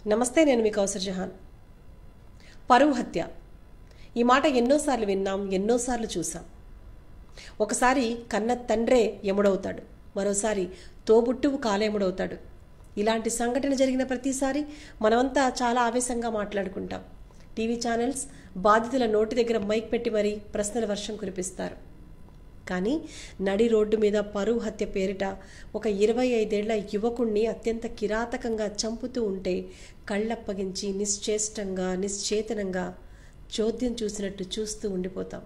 నమస్తే నేను మీ కౌసర్ జహాన్ పరువు హత్య ఈ మాట ఎన్నోసార్లు విన్నాం ఎన్నోసార్లు చూసాం ఒకసారి కన్న తండ్రే యముడవుతాడు మరోసారి తోబుట్టువు కాలేముడవుతాడు ఇలాంటి సంఘటన జరిగిన ప్రతిసారి మనమంతా చాలా ఆవేశంగా మాట్లాడుకుంటాం టీవీ ఛానల్స్ బాధితుల నోటి దగ్గర మైక్ పెట్టి మరీ ప్రశ్నల వర్షం కురిపిస్తారు కానీ నడి రోడ్డు మీద పరువు హత్య పేరిట ఒక ఇరవై ఐదేళ్ల యువకుణ్ణి అత్యంత కిరాతకంగా చంపుతూ ఉంటే కళ్ళప్పగించి నిశ్చేష్టంగా నిశ్చేతనంగా చోద్యం చూసినట్టు చూస్తూ ఉండిపోతాం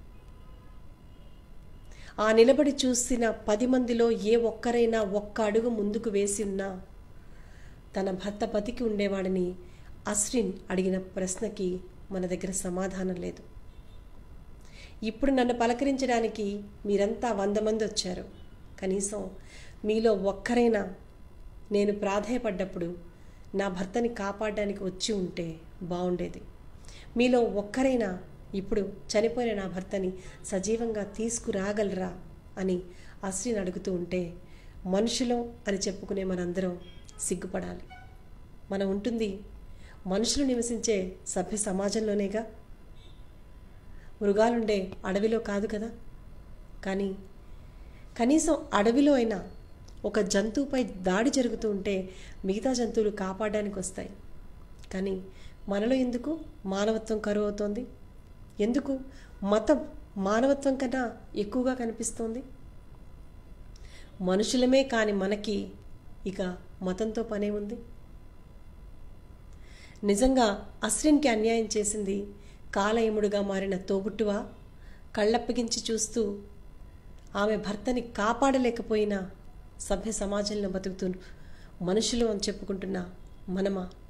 ఆ నిలబడి చూసిన పది మందిలో ఏ ఒక్కరైనా ఒక్క అడుగు ముందుకు వేసి ఉన్నా తన భర్త బతికి ఉండేవాడిని అస్రిన్ అడిగిన ప్రశ్నకి మన దగ్గర సమాధానం లేదు ఇప్పుడు నన్ను పలకరించడానికి మీరంతా వంద మంది వచ్చారు కనీసం మీలో ఒక్కరైనా నేను ప్రాధేయపడ్డప్పుడు నా భర్తని కాపాడడానికి వచ్చి ఉంటే బాగుండేది మీలో ఒక్కరైనా ఇప్పుడు చనిపోయిన నా భర్తని సజీవంగా తీసుకురాగలరా అని అశ్రిని అడుగుతూ ఉంటే మనుషులం అని చెప్పుకునే మనందరం సిగ్గుపడాలి మనం ఉంటుంది మనుషులు నివసించే సభ్య సమాజంలోనేగా మృగాలుండే అడవిలో కాదు కదా కానీ కనీసం అడవిలో అయినా ఒక జంతువుపై దాడి జరుగుతూ ఉంటే మిగతా జంతువులు కాపాడడానికి వస్తాయి కానీ మనలో ఎందుకు మానవత్వం కరువు అవుతోంది ఎందుకు మతం మానవత్వం కన్నా ఎక్కువగా కనిపిస్తోంది మనుషులమే కాని మనకి ఇక మతంతో పనే ఉంది నిజంగా అశ్రిన్కి అన్యాయం చేసింది కాలయముడుగా మారిన తోబుట్టువా కళ్ళప్పగించి చూస్తూ ఆమె భర్తని కాపాడలేకపోయినా సభ్య సమాజంలో బతుకుతూ మనుషులు అని చెప్పుకుంటున్న మనమా